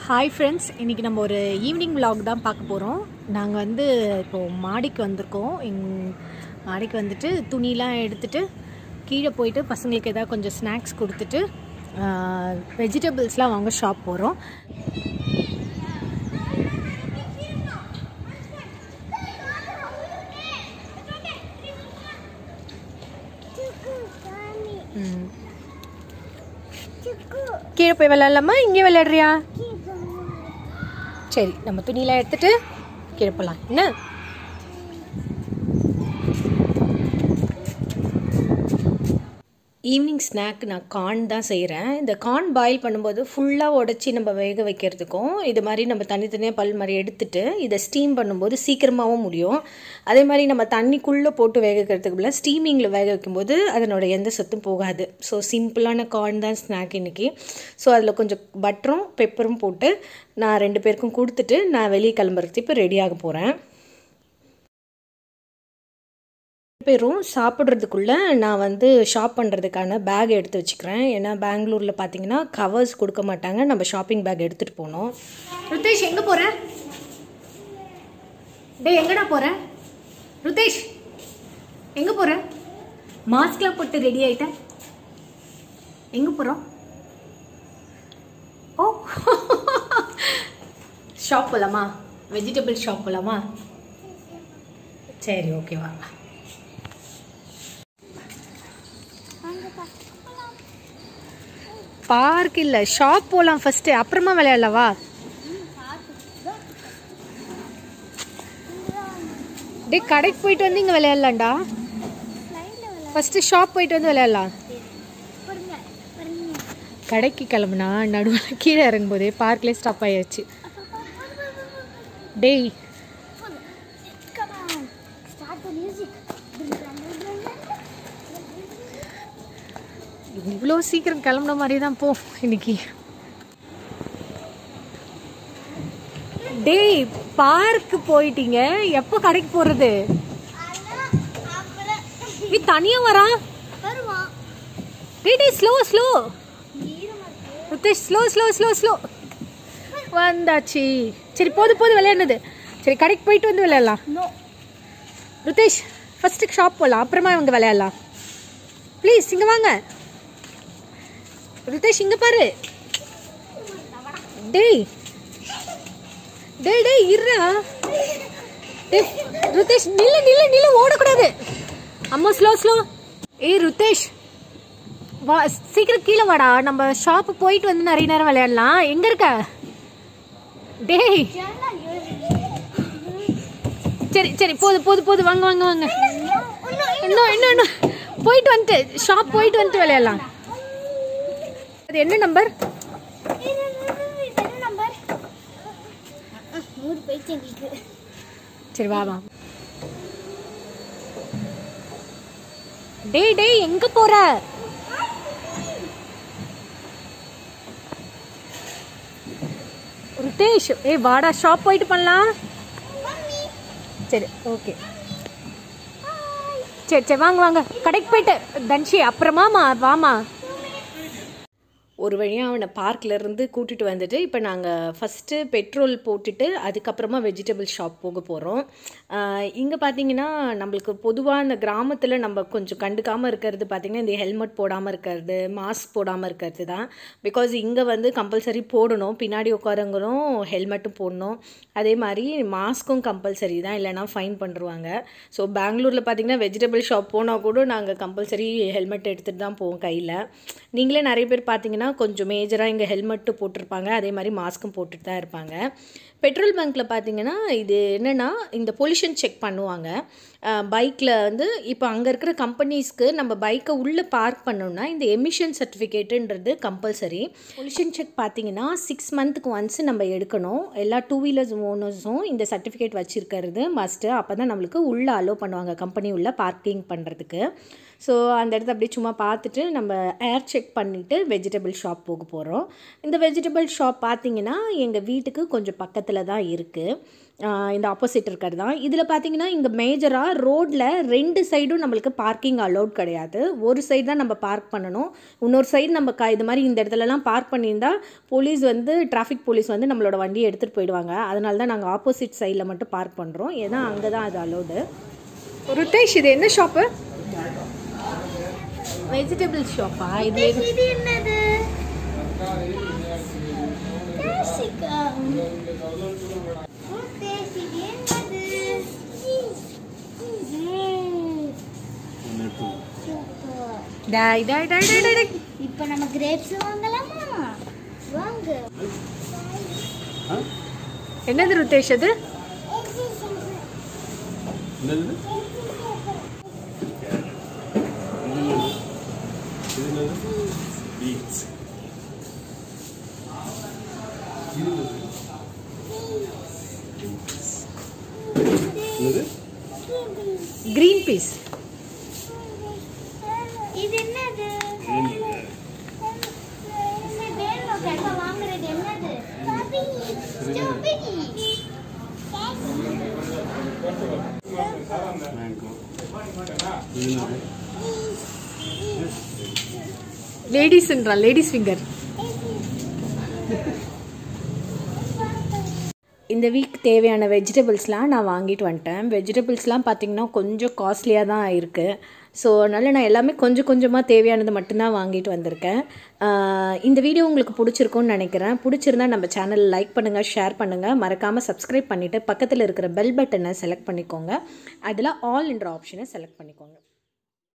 hi friends இன்றைக்கி நம்ம ஒரு ஈவினிங் vlog தான் பார்க்க போகிறோம் நாங்கள் வந்து இப்போது மாடிக்கு வந்திருக்கோம் எங் மாடிக்கு வந்துட்டு துணிலாம் எடுத்துட்டு கீழே போயிட்டு பசங்களுக்கு ஏதாவது கொஞ்சம் ஸ்நாக்ஸ் கொடுத்துட்டு வெஜிடபிள்ஸ்லாம் வாங்க ஷாப் போகிறோம் கீழே போய் விளையாடலாமா இங்கே விளையாடுறியா சரி நம்ம துணியெலாம் எடுத்துட்டு கீழே போகலாம் என்ன ஈவினிங் ஸ்நாக் நான் கார்ன் தான் செய்கிறேன் இந்த கார்ன் பாயில் பண்ணும்போது ஃபுல்லாக உடச்சி நம்ம வேக வைக்கிறதுக்கும் இது மாதிரி நம்ம தனித்தனியாக பல் மாதிரி எடுத்துட்டு இதை ஸ்டீம் பண்ணும்போது சீக்கிரமாகவும் முடியும் அதே மாதிரி நம்ம தண்ணிக்குள்ளே போட்டு வேக வைக்கிறதுக்கு பதிலாக ஸ்டீமிங்கில் வேக வைக்கும்போது அதனோட எந்த சத்தும் போகாது ஸோ சிம்பிளான கார்ன் தான் ஸ்நாக் இன்றைக்கி ஸோ அதில் கொஞ்சம் பட்டரும் பெப்பரும் போட்டு நான் ரெண்டு பேருக்கும் கொடுத்துட்டு நான் வெளியே கிளம்புறதுக்கு இப்போ ரெடியாக போகிறேன் பேரும் சாப்பிட்றதுக்குள்ளே நான் வந்து ஷாப் பண்ணுறதுக்கான பேக் எடுத்து வச்சுக்கிறேன் ஏன்னா பெங்களூரில் பார்த்தீங்கன்னா கவர்ஸ் கொடுக்க மாட்டாங்க நம்ம ஷாப்பிங் பேக் எடுத்துகிட்டு போனோம் ருத்தேஷ் எங்கே போகிற டேய் எங்கடா போகிற ருத்தேஷ் எங்கே போகிற மாஸ்க்லாம் போட்டு ரெடி ஆயிட்ட எங்கே போகிறோம் ஓ ஷாப் போகலாமா வெஜிடபிள் ஷாப் போகலாமா சரி ஓகேவா பார்க் இல்லை ஷாப் போகலாம் ஃபஸ்ட்டு அப்புறமா விளையாடலவா டே கடைக்கு போயிட்டு வந்து இங்கே விளையாடலாம்டா ஃபஸ்ட்டு ஷாப் போயிட்டு வந்து விளையாடலாம் கடைக்கு கிளம்புனா நடுவில் கீழே இறங்கும்போதே பார்க்லேயே ஸ்டாப் ஆயாச்சு டேய் இவ்வளோ சீக்கிரம் கிளம்புன மாதிரி தான் போ இன்னைக்கு டேய் பார்க்கு போயிட்டீங்க எப்போ கடைக்கு போறது நீ தனியா வரா டேய் டேய் slow slow Rudhesh slow slow slow slow வந்தாச்சு சரி போது போது விளையாடுனது சரி கடைக்கு போயிட்டு வந்து விளையாடலாம் ருத்தேஷ் ஃபர்ஸ்ட்டு ஷாப் போகலாம் அப்புறமா இவங்க விளையாடலாம் ப்ளீஸ் இங்கே வாங்க ரிதேஷ் இங்க பாரு டேய் டேய் டேய் இருடா டேய் ருத்தேஷ் நில்லு நில்லு நில்லு ஓடக்கூடாது அம்மா ஸ்லோ ஸ்லோ ஏய் ருத்தேஷ் வா சீக்கிரம் கீழே வாடா நம்ம ஷாப்பு போயிட்டு வந்து நிறைய நேரம் விளையாடலாம் எங்க இருக்க டேய் சரி சரி போது போது போது வாங்க வாங்க வாங்க இன்னும் இன்னும் இன்னும் போயிட்டு வந்துட்டு ஷாப் போயிட்டு வந்துட்டு விளையாடலாம் அது என்ன நம்பர் சரி வா வா டேய் டேய் எங்க போற ரிதேஷ் ஏய் வாடா ஷாப் போயிட்டு பண்ணலாம் சரி ஓகே சரி சரி வாங்க வாங்க கடைக்கு போயிட்டு தன்ஷி அப்புறமாமா வாமா ஒரு வழியாக அவனை பார்க்லேருந்து கூட்டிகிட்டு வந்துட்டு இப்போ நாங்கள் ஃபஸ்ட்டு பெட்ரோல் போட்டுட்டு அதுக்கப்புறமா வெஜிடபிள் ஷாப் போக போகிறோம் இங்கே பார்த்தீங்கன்னா நம்மளுக்கு பொதுவாக இந்த கிராமத்தில் நம்ம கொஞ்சம் கண்டுக்காமல் இருக்கிறது பார்த்திங்கன்னா இந்த ஹெல்மெட் போடாமல் இருக்கிறது மாஸ்க் போடாமல் இருக்கிறது தான் பிகாஸ் இங்கே வந்து கம்பல்சரி போடணும் பின்னாடி உட்காரங்களும் ஹெல்மெட்டும் போடணும் அதே மாதிரி மாஸ்க்கும் கம்பல்சரி தான் இல்லைனா ஃபைன் பண்ணுருவாங்க ஸோ பெங்களூரில் பார்த்திங்கன்னா வெஜிடபிள் ஷாப் போனால் கூட நாங்கள் கம்பல்சரி ஹெல்மெட் எடுத்துகிட்டு தான் போவோம் கையில் நீங்களே நிறைய பேர் பார்த்தீங்கன்னா கொஞ்சம் மேஜராக இங்கே ஹெல்மெட்டு போட்டிருப்பாங்க அதே மாதிரி மாஸ்க்கும் போட்டுட்டு தான் இருப்பாங்க பெட்ரோல் பங்க்கில் பார்த்தீங்கன்னா இது என்னென்னா இந்த பொல்யூஷன் செக் பண்ணுவாங்க பைக்கில் வந்து இப்போ அங்கே இருக்கிற கம்பெனிஸ்க்கு நம்ம பைக்கை உள்ளே பார்க் பண்ணோம்னா இந்த எமிஷன் சர்டிஃபிகேட்டுன்றது கம்பல்சரி பொல்யூஷன் செக் பார்த்தீங்கன்னா சிக்ஸ் மந்த்துக்கு ஒன்ஸ் நம்ம எடுக்கணும் எல்லா டூ வீலர்ஸ் ஓனர்ஸும் இந்த சர்டிஃபிகேட் வச்சுருக்கிறது மஸ்ட்டு அப்போ தான் நம்மளுக்கு உள்ளே அலோவ் பண்ணுவாங்க கம்பெனி உள்ளே பார்க்கிங் பண்ணுறதுக்கு ஸோ அந்த இடத்த அப்படியே சும்மா பார்த்துட்டு நம்ம ஏர் செக் பண்ணிவிட்டு வெஜிடபிள் ஷாப் போக போகிறோம் இந்த வெஜிடபிள் ஷாப் பார்த்தீங்கன்னா எங்கள் வீட்டுக்கு கொஞ்சம் பக்கத்தில் தான் இருக்குது இந்த ஆப்போசிட் இருக்கிறது தான் இதில் பார்த்தீங்கன்னா இங்கே மேஜராக ரோட்டில் ரெண்டு சைடும் நம்மளுக்கு பார்க்கிங் அலோட் கிடையாது ஒரு சைடு தான் நம்ம பார்க் பண்ணணும் இன்னொரு சைடு நம்ம க இது மாதிரி இந்த இடத்துலலாம் பார்க் பண்ணியிருந்தா போலீஸ் வந்து டிராஃபிக் போலீஸ் வந்து நம்மளோட வண்டியை எடுத்துகிட்டு போயிடுவாங்க அதனால தான் நாங்கள் ஆப்போசிட் சைடில் மட்டும் பார்க் பண்ணுறோம் ஏன்னா அங்கே தான் அது அலோடு ருட்டேஷ் இது என்ன ஷாப்பு வெஜிடபிள் ஷாப்பா இது இது என்னது கேசிகா கேசி இது என்னது சூப்பர் டேய் டேய் டேய் டேய் டேய், டேய் இப்போ நம்ம கிரேப்ஸ் வாங்கலாமா வாங்க என்னது ருத்தேஷ் அது என்னது இது என்னது பீட்ஸ் என்னது க்ரீன் பீஸ் இது என்னது இந்த வேணும் கண்டிப்பா வாங்குறது என்னது ஸ்ட்ராபெரி மேங்கோ இது என்னது லேடிஸ்ன்றான் லேடிஸ் ஃபிங்கர் இந்த வீக் தேவையான வெஜிடபிள்ஸ்லாம் நான் வாங்கிட்டு வந்துட்டேன் வெஜிடபிள்ஸ்லாம் பார்த்திங்கன்னா கொஞ்சம் காஸ்ட்லியாக தான் இருக்குது ஸோ அதனால் நான் எல்லாமே கொஞ்சம் கொஞ்சமாக தேவையானது மட்டும்தான் வாங்கிட்டு வந்திருக்கேன் ஆஹ் இந்த வீடியோ உங்களுக்கு பிடிச்சிருக்கும்னு நினைக்கிறேன் பிடிச்சிருந்தா நம்ம சேனல் லைக் பண்ணுங்கள் ஷேர் பண்ணுங்கள் மறக்காமல் சப்ஸ்கிரைப் பண்ணிவிட்டு பக்கத்தில் இருக்கிற பெல் பட்டனை செலக்ட் பண்ணிக்கோங்க அதில் ஆல் என்ற ஆப்ஷனை செலக்ட் பண்ணிக்கோங்க